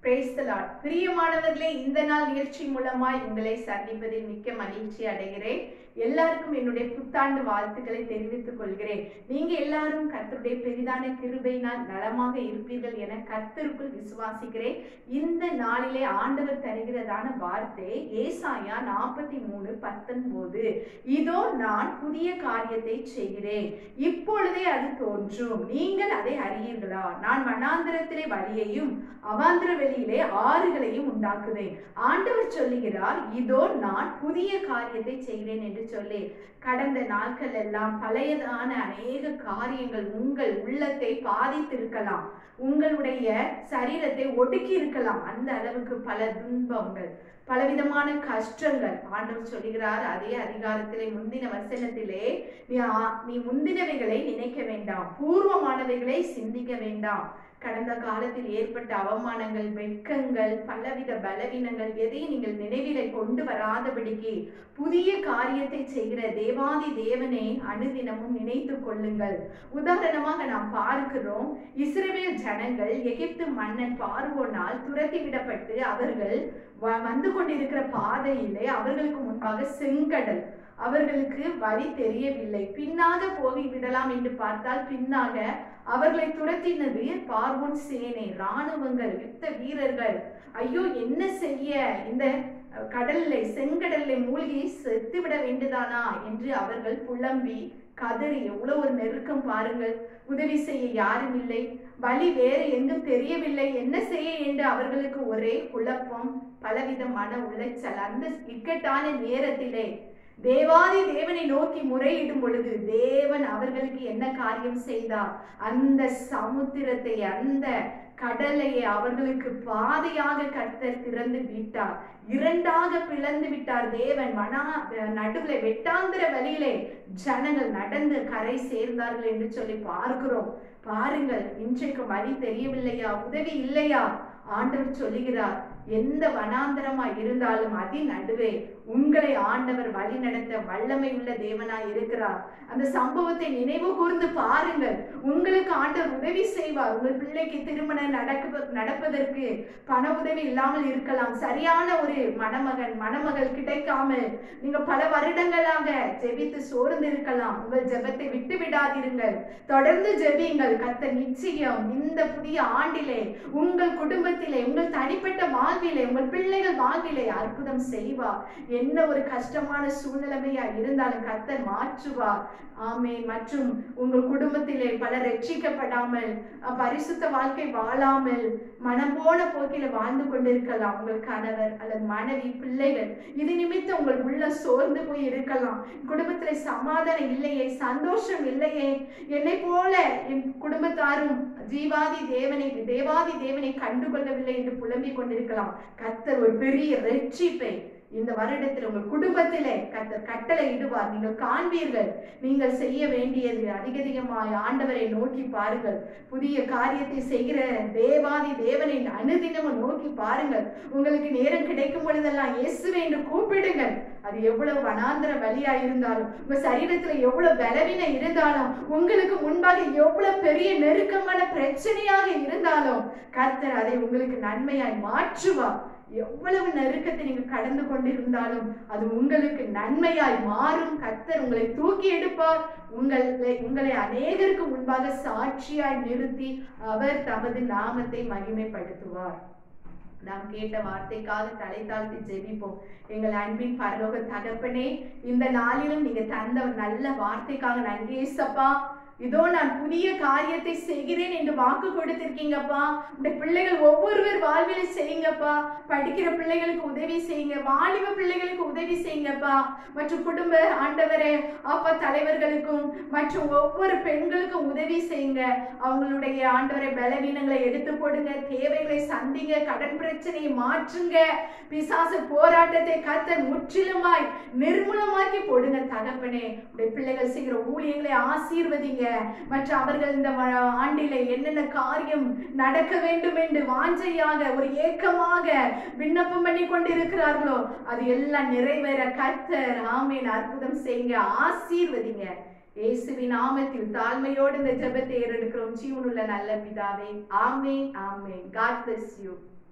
Praise the Lord. பிரியமானவர்களே இந்த நாள் நிகழ்ச்சி மூலமாய் உங்களை சந்திப்பதில் மிக்க மகிழ்ச்சி அடைகிறேன் எல்லாருக்கும் என்னுடைய புத்தாண்டு வாழ்த்துக்களை தெரிவித்துக் கொள்கிறேன் நீங்க எல்லாரும் கர்த்தருடைய பெரிதான கிருபையினால் நலமாக இருப்பீர்கள் என கர்த்தருக்குள் விசுவாசிக்கிறேன் இந்த நாளிலே ஆண்டவர் தருகிறதான வார்த்தை ஏசாயா நாற்பத்தி மூணு பத்தொன்பது இதோ நான் புதிய காரியத்தை செய்கிறேன் இப்பொழுதே அது தோன்றும் நீங்கள் அதை அறியீர்களா நான் வனாந்திரத்திலே வழியையும் அவாந்திர வெளியிலே ஆறுகளையும் உண்டாக்குவேன் ஆண்டவர் சொல்லுகிறார் இதோ நான் புதிய காரியத்தை செய்கிறேன் என்று சொல்லி கடந்த நாட்கள் எல்லாம் பழையதான அநேக காரியங்கள் உங்கள் உள்ளத்தை பாதித்திருக்கலாம் உங்களுடைய சரீரத்தை ஒடுக்கி இருக்கலாம் அந்த அளவுக்கு பல துன்பங்கள் பலவிதமான கஷ்டங்கள் ஆண்டவர் சொல்லுகிறார் அதே அதிகாரத்திலே முந்தின வசனத்திலே நீ ஆ- நீ முந்தினவைகளை நினைக்க வேண்டாம் பூர்வமானவைகளை சிந்திக்க வேண்டாம் கடந்த காலத்தில் ஏற்பட்ட அவமானங்கள் வெட்கங்கள் பலவித பலவீனங்கள் எதையும் நீங்கள் நினைவிலே கொண்டு வராதபடிக்கு புதிய காரியத்தை செய்கிற தேவாதி தேவனை அனுதினமும் நினைத்து கொள்ளுங்கள் உதாரணமாக நாம் பார்க்கிறோம் இஸ்ரவேல் ஜனங்கள் எகிப்து மன்னன் பார்வோனால் துரத்தி விடப்பட்டு அவர்கள் வ- வந்து கொண்டிருக்கிற பாதையிலே அவர்களுக்கு முன்பாக செங்கடல் அவர்களுக்கு வழி தெரியவில்லை பின்னாக போய் விடலாம் என்று பார்த்தால் பின்னாக அவர்களை துரத்தினது பார்வோன் சேனை ராணுவங்கள் யுத்த வீரர்கள் ஐயோ என்ன செய்ய இந்த அஹ், கடல்ல செங்கடல்ல மூழ்கி செத்து விட வேண்டுதானா என்று அவர்கள் புலம்பி கதறி எவ்வளவு ஒரு நெருக்கம் பாருங்கள் உதவி செய்ய யாரும் இல்லை வழி வேறு எங்கும் தெரியவில்லை என்ன செய்ய என்று அவர்களுக்கு ஒரே குழப்பம் பலவிதமான உளைச்சல் அந்த இக்கட்டான நேரத்திலே தேவாதி தேவனை நோக்கி முறையிடும் பொழுது தேவன் அவர்களுக்கு என்ன காரியம் செய்தார் அந்த சமுத்திரத்தை அந்த கடலையை அவர்களுக்கு பாதையாக கர்த்தர் திறந்து விட்டார் இரண்டாக பிளந்து விட்டார் தேவன் மனா நடுவில் வெட்டாந்திர வழியிலே ஜனங்கள் நடந்து கரை சேர்ந்தார்கள் என்று சொல்லி பார்க்கிறோம் பாருங்கள் இன்றைக்கு வழி தெரியவில்லையா உதவி இல்லையா ஆண்டவர் சொல்லுகிறார் எந்த வனாந்தரமா இருந்தாலும் அதின் நடுவே உங்களை ஆண்டவர் வழி நடத்த வல்லமை உள்ள தேவனாய் இருக்கிறார் அந்த சம்பவத்தை நினைவு கூர்ந்து பாருங்கள் உங்களுக்கு ஆண்டவர் உதவி செய்வார் உங்கள் பிள்ளைக்கு திருமணம் நடக்க நடப்பதற்கு பண உதவி இல்லாமல் இருக்கலாம் சரியான ஒரு மணமகன் மணமகள் கிடைக்காமல் நீங்க பல வருடங்களாக ஜெபித்து சோர்ந்து இருக்கலாம் உங்கள் ஜெபத்தை விட்டு விடாதிருங்கள் தொடர்ந்து ஜெபியுங்கள் கர்த்தர் நிச்சயம் இந்த புதிய ஆண்டிலே உங்கள் குடும்பத்திலே உங்கள் தனிப்பட்ட வாழ்விலே உங்கள் பிள்ளைகள் வாழ்விலே அற்புதம் செய்வார் என்ன ஒரு கஷ்டமான சூழ்நிலைமையா இருந்தாலும் கர்த்தர் மாற்றுவார் ஆமென் மற்றும் உங்கள் குடும்பத்திலே பலர் ரட்சிக்கப்படாமல் அஹ், பரிசுத்த வாழ்க்கை வாழாமல் மனம் போன போக்கில வாழ்ந்து கொண்டிருக்கலாம் உங்கள் கணவர் அல்லது மனைவி பிள்ளைகள் இது நிமித்தம் உங்கள் உள்ள சோர்ந்து போய் இருக்கலாம் குடும்பத்துல சமாதானம் இல்லையே சந்தோஷம் இல்லையே என்னை போல என் குடும்பத்தாரும் ஜீவாதி தேவனை தேவாதி தேவனை கண்டுகொள்ளவில்லை என்று புலம்பிக் கொண்டிருக்கலாம் கர்த்தர் ஒரு பெரிய ரட்சிப்பை இந்த வருடத்தில் உங்கள் குடும்பத்திலே கர்த்தர் கட்டளை இடுவார் நீங்கள் காண்பீர்கள் நீங்கள் செய்ய வேண்டியது அதிக அதிகமாய் ஆண்டவரை நோக்கி பாருங்கள் புதிய காரியத்தை செய்கிற தேவாதி தேவனை அனுதினமும் நோக்கி பாருங்கள் உங்களுக்கு நேரம் கிடைக்கும் பொழுதெல்லாம் இயேசுவை என்று கூப்பிடுங்கள் அது எவ்வளவு வனாந்திர வழியா இருந்தாலும் உங்க சரீரத்துல எவ்வளவு பலவீனம் இருந்தாலும் உங்களுக்கு முன்பாக எவ்வளவு பெரிய நெருக்கமான பிரச்சனையாக இருந்தாலும் கர்த்தர் அதை உங்களுக்கு நன்மையாய் மாற்றுவார் எவ்வளவு நெருக்கத்தை நீங்க கடந்து கொண்டிருந்தாலும் அது உங்களுக்கு நன்மையாய் மாறும் கர்த்தர் உங்களை தூக்கி எடுப்பார் உங்களை உங்களை அநேகருக்கு முன்பாக சாட்சியாய் நிறுத்தி அவர் தமது நாமத்தை மகிமைப்படுத்துவார் நாம் கேட்ட வார்த்தைக்காக தலை தாழ்த்தி ஜெபிப்போம் எங்கள் அன்பின் பரலோக தகப்பனே இந்த நாளிலும் நீங்க தந்த ஒரு நல்ல வார்த்தைக்காக நன்றி ஏசப்பா இதோ நான் புதிய காரியத்தை செய்கிறேன் என்று வாக்கு கொடுத்திருக்கீங்கப்பா இந்த பிள்ளைகள் ஒவ்வொருவர் வாழ்வில செய்யுங்கப்பா படிக்கிற பிள்ளைகளுக்கு உதவி செய்யுங்க வாலிப பிள்ளைகளுக்கு உதவி செய்யுங்கப்பா மற்றும் குடும்ப ஆண்டவரே அப்பா தலைவர்களுக்கும் மற்றும் ஒவ்வொரு பெண்களுக்கும் உதவி செய்யுங்க அவங்களுடைய ஆண்டவரை பலவீனங்களை எடுத்து போடுங்க தேவைகளை சந்திங்க கடன் பிரச்சனையை மாற்றுங்க பிசாசு போராட்டத்தை கர்த்தர் முற்றிலுமாய் நிர்மூலமாக்கி போடுங்க தகப்பனே உடைய பிள்ளைகள் செய்கிற ஊழியங்களை ஆசீர்வதிங்க மற்றும் அவர்கள் இந்த வ- ஆண்டிலே என்னென்ன காரியம் நடக்க வேண்டும் என்று வாஞ்சையாக ஒரு ஏக்கமாக விண்ணப்பம் பண்ணி கொண்டிருக்கிறார்களோ அது எல்லாம் நிறைவேற கர்த்தர் ஆமேன் அற்புதம் செய்யுங்க ஆசீர்வதிங்க இயேசுவின் நாமத்தில் தாழ்மையோடு இந்த ஜெபத்தை ஏறெடுக்கிறோம் ஜீவனுள்ள நல்ல பிதாவே ஆமேன் ஆமேன் காட் bless you